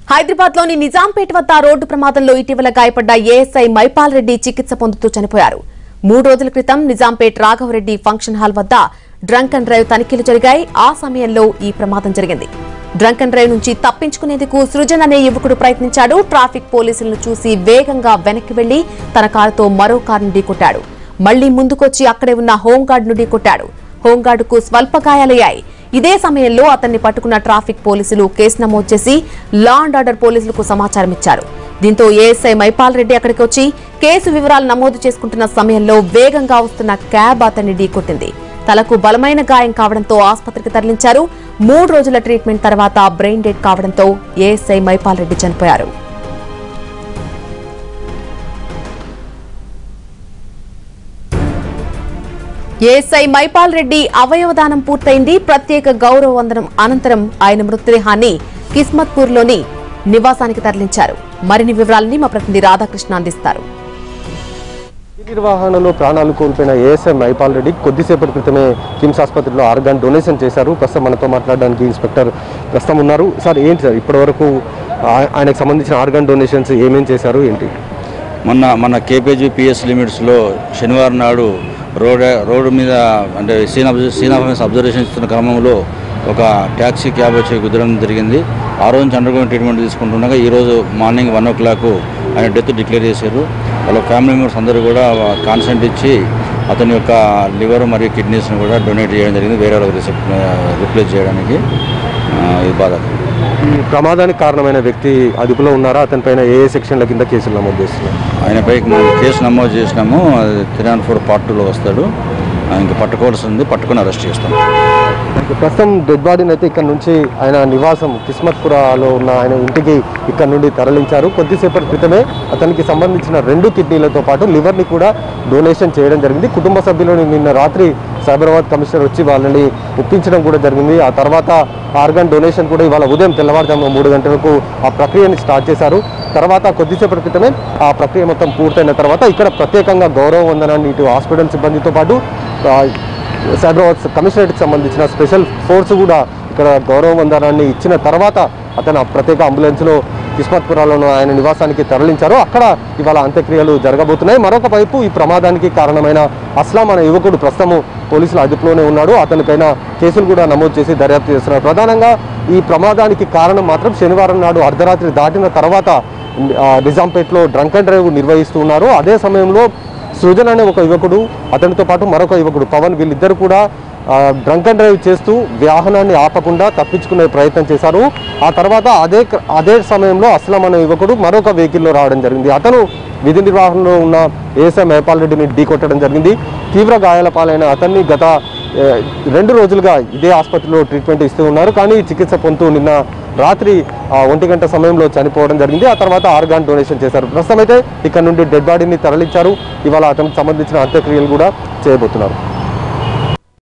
హైదరాబాద్ లోని నిజాంపేట వద్ద రోడ్డు ప్రమాదంలో ఇటీవల గాయపడ్డ ఏఎస్ఐ మైపాల్ రెడ్డి చికిత్స పొందుతూ చనిపోయారు మూడు రోజుల క్రితం నిజాంపేట్ రాఘవరెడ్డి ఫంక్షన్ హాల్ వద్ద డ్రంక్ అండ్ డ్రైవ్ తనిఖీలు జరిగాయి ఆ సమయంలో ఈ ప్రమాదం జరిగింది డ్రంక్ అండ్ డ్రైవ్ నుంచి తప్పించుకునేందుకు సృజన్ అనే యువకుడు ప్రయత్నించాడు ట్రాఫిక్ పోలీసులను చూసి వేగంగా వెనక్కి వెళ్లి తన కారుతో మరో కారును ఢీకొట్టాడు మళ్లీ ముందుకొచ్చి అక్కడే ఉన్న హోంగార్డును ఢీకొట్టాడు హోంగార్డుకు స్వల్ప గాయాలయ్యాయి ఇదే సమయంలో అతన్ని పట్టుకున్న ట్రాఫిక్ పోలీసులు కేసు నమోదు చేసి లా అండ్ ఆర్డర్ పోలీసులకు సమాచారం ఇచ్చారు దీంతో ఏఎస్ఐ మైపాల్ రెడ్డి అక్కడికి వచ్చి కేసు వివరాలు నమోదు చేసుకుంటున్న సమయంలో వేగంగా వస్తున్న క్యాబ్ అతన్ని ఢీకొట్టింది తలకు బలమైన గాయం కావడంతో ఆసుపత్రికి తరలించారు మూడు రోజుల ట్రీట్మెంట్ తర్వాత బ్రెయిన్ డెడ్ కావడంతో ఏఎస్ఐ మైపాల్ రెడ్డి చనిపోయారు ఏఎస్ఐ మైపాల్ రెడ్డి అవయవదానం పూర్తయింది ప్రత్యేక గౌరవ వందనం అనంతరం ఆయన మృతదేహాన్ని కిస్మత్పూర్లోని నివాసానికి తరలించారు మరిన్ని వివరాలని మా ప్రతినిధి రాధాకృష్ణ అందిస్తారు విధి నిర్వహణలో ప్రాణాలు కోల్పోయిన ఏఎస్ఐ మైపాల్ రెడ్డి కొద్దిసేపటి క్రితమే కిమ్స్ ఆసుపత్రిలో ఆర్గాన్ డొనేషన్ చేశారు ప్రస్తుతం మనతో మాట్లాడడానికి ఇన్స్పెక్టర్ ప్రస్తుతం ఉన్నారు సార్ ఏంటి సార్ ఇప్పటివరకు ఆ- ఆయనకు సంబంధించిన ఆర్గాన్ డొనేషన్స్ ఏమేం చేశారు ఏంటి మొన్న మన కేపీజీ పిఎస్ లిమిట్స్లో శనివారం నాడు రోడ్ రోడ్డు మీద అంటే సీన్ అబ్జ- సీన్ ఆఫ్ అబ్జర్వేషన్ ఇస్తున్న క్రమంలో ఒక ట్యాక్సీ క్యాబ్ వచ్చి కుదరడం జరిగింది ఆ రోజు నుంచి అండర్ గ్రౌండ్ ట్రీట్మెంట్ తీసుకుంటుండగా ఈరోజు మార్నింగ్ వన్ ఓ క్లాక్ ఆయన డెత్ డిక్లేర్ చేశారు వాళ్ళ ఫ్యామిలీ మెంబర్స్ అందరూ కూడా కాన్సెంట్ ఇచ్చి అతని యొక్క లివర్ మరియు కిడ్నీస్ని కూడా డొనేట్ చేయడం జరిగింది వేరే వాళ్ళకి రిసెప్ట్ రిప్లేస్ చేయడానికి ఆ, ఇది బాధ ఈ ప్రమాదానికి కారణమైన వ్యక్తి అదుపులో ఉన్నారా అతని పైన ఏ ఏ సెక్షన్ల కింద కేసులు నమోదు చేస్తున్నారు ఆయనపై మనం కేసు నమోదు చేసినాము అది త్రీ నాట్ ఫోర్ పార్ట్ టూలో వస్తాడు ఆ, ఇంకా పట్టుకోవాల్సి ఉంది పట్టుకొని అరెస్ట్ చేస్తాం ప్రస్తుతం డెడ్ బాడీని అయితే ఇక్కడ నుంచి ఆయన నివాసం కిస్మత్పురాలో ఉన్న ఆయన ఇంటికి ఇక్కడ నుండి తరలించారు కొద్దిసేపటి క్రితమే అతనికి సంబంధించిన రెండు కిడ్నీలతో పాటు లివర్ని కూడా డొనేషన్ చేయడం జరిగింది కుటుంబ సభ్యులను నిన్న రాత్రి సైబరాబాద్ కమిషనర్ వచ్చి వాళ్ళని ఒప్పించడం కూడా జరిగింది ఆ తర్వాత ఆర్గాన్ డొనేషన్ కూడా ఇవాళ ఉదయం తెల్లవారుజామున మూడు గంటలకు ఆ ప్రక్రియని స్టార్ట్ చేశారు తర్వాత కొద్దిసేపటి క్రితమే ఆ ప్రక్రియ మొత్తం పూర్తయిన తర్వాత ఇక్కడ ప్రత్యేకంగా గౌరవ వందనాన్ని ఇటు హాస్పిటల్ సిబ్బందితో పాటు ఆ, సైబరాబాద్ కమిషనరేట్కి సంబంధించిన స్పెషల్ ఫోర్స్ కూడా ఇక్కడ గౌరవ వందనాన్ని ఇచ్చిన తర్వాత అతను ఆ ప్రత్యేక అంబులెన్స్లో కిస్మత్పురాలోని ఆయన నివాసానికి తరలించారు అక్కడ ఇవాళ అంత్యక్రియలు జరగబోతున్నాయి మరొక వైపు ఈ ప్రమాదానికి కారణమైన అస్లాం అనే యువకుడు ప్రస్తుతం పోలీసుల అదుపులోనే ఉన్నాడు అతనిపైన కేసులు కూడా నమోదు చేసి దర్యాప్తు చేస్తున్నారు ప్రధానంగా ఈ ప్రమాదానికి కారణం మాత్రం శనివారం నాడు అర్ధరాత్రి దాటిన తర్వాత ఆ, నిజాంపేట్లో డ్రంక్ అండ్ డ్రైవ్ నిర్వహిస్తూ ఉన్నారు అదే సమయంలో సృజన్ అనే ఒక యువకుడు అతనితో పాటు మరొక యువకుడు పవన్ వీళ్ళిద్దరు కూడా డ్రంక్ అండ్ డ్రైవ్ చేస్తూ వాహనాన్ని ఆపకుండా తప్పించుకునే ప్రయత్నం చేశారు ఆ తర్వాత అదే క్ర- అదే సమయంలో అస్లం అనే యువకుడు మరొక వెహికల్లో రావడం జరిగింది అతను విధి నిర్వహణలో ఉన్న ఏఎస్ఐ మహపాల్ రెడ్డిని ఢీకొట్టడం జరిగింది తీవ్ర గాయాల పాలైన అతన్ని గత ఏ, రెండు రోజులుగా ఇదే ఆసుపత్రిలో ట్రీట్మెంట్ ఇస్తూ ఉన్నారు కానీ చికిత్స పొందుతూ నిన్న రాత్రి ఆ, ఒంటి గంట సమయంలో చనిపోవడం జరిగింది ఆ తర్వాత ఆర్గాన్ డొనేషన్ చేశారు ప్రస్తుతం అయితే ఇక్కడ నుండి డెడ్ బాడీని తరలించారు ఇవాళ అతనికి సంబంధించిన అంత్యక్రియలు కూడా చేయబోతున్నారు